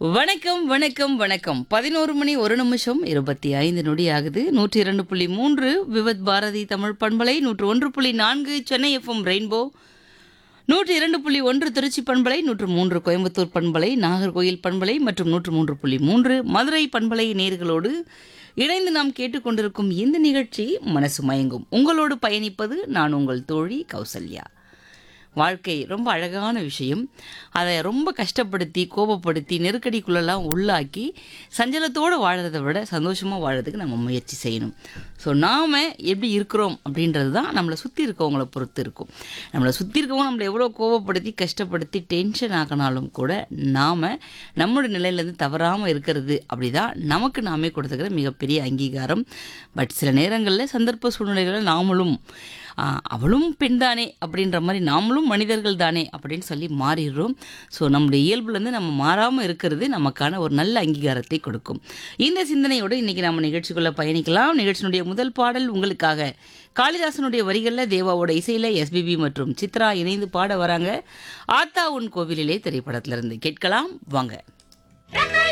வணக்கம் வணக்கம் வணக்கம் பதினோரு மணி ஒரு நிமிஷம் இருபத்தி ஐந்து நொடி ஆகுது நூற்றி இரண்டு புள்ளி மூன்று விவத் பாரதி தமிழ் பண்பலை நூற்று ஒன்று புள்ளி நான்கு சென்னை எஃப்எம் ரெயின்போ நூற்றி இரண்டு புள்ளி ஒன்று திருச்சி பண்பலை நூற்று மூன்று கோயம்புத்தூர் பண்பலை நாகர்கோயில் பண்பலை மற்றும் நூற்று மூன்று புள்ளி மூன்று மதுரை பண்பலை நேர்களோடு இணைந்து நாம் கேட்டுக்கொண்டிருக்கும் இந்த நிகழ்ச்சி மனசு மயங்கும் உங்களோடு பயணிப்பது நான் உங்கள் தோழி கௌசல்யா வாழ்க்கை ரொம்ப அழகான விஷயம் அதை ரொம்ப கஷ்டப்படுத்தி கோபப்படுத்தி நெருக்கடிக்குள்ளெல்லாம் உள்ளாக்கி சஞ்சலத்தோடு வாழறதை விட சந்தோஷமாக வாழறதுக்கு நம்ம முயற்சி செய்யணும் ஸோ நாம் எப்படி இருக்கிறோம் அப்படின்றது தான் நம்மளை சுற்றி இருக்கவங்கள பொறுத்து இருக்கும் நம்மளை சுற்றி இருக்கவங்க நம்மளை எவ்வளோ கோபப்படுத்தி கஷ்டப்படுத்தி டென்ஷன் ஆக்கினாலும் கூட நாம் நம்மளோட நிலையிலேருந்து தவறாமல் இருக்கிறது அப்படி தான் நமக்கு நாமே கொடுத்துக்கிற மிகப்பெரிய அங்கீகாரம் பட் சில நேரங்களில் சந்தர்ப்ப சூழ்நிலைகளில் நாமளும் ஆ, அவளும் பெண் தானே அப்படின்ற மாதிரி நாமளும் மனிதர்கள் தானே அப்படின்னு சொல்லி மாறிடுறோம் ஸோ நம்முடைய இயல்புலேருந்து நம்ம மாறாமல் இருக்கிறது நமக்கான ஒரு நல்ல அங்கீகாரத்தை கொடுக்கும் இந்த சிந்தனையோடு இன்றைக்கி நம்ம நிகழ்ச்சிக்குள்ளே பயணிக்கலாம் நிகழ்ச்சியினுடைய முதல் பாடல் உங்களுக்காக காளிதாசனுடைய வரிகளில் தேவாவோட இசையில் எஸ்பிபி மற்றும் சித்ரா இணைந்து பாட வராங்க ஆத்தா உன் கோவிலிலே திரைப்படத்திலிருந்து கேட்கலாம் வாங்க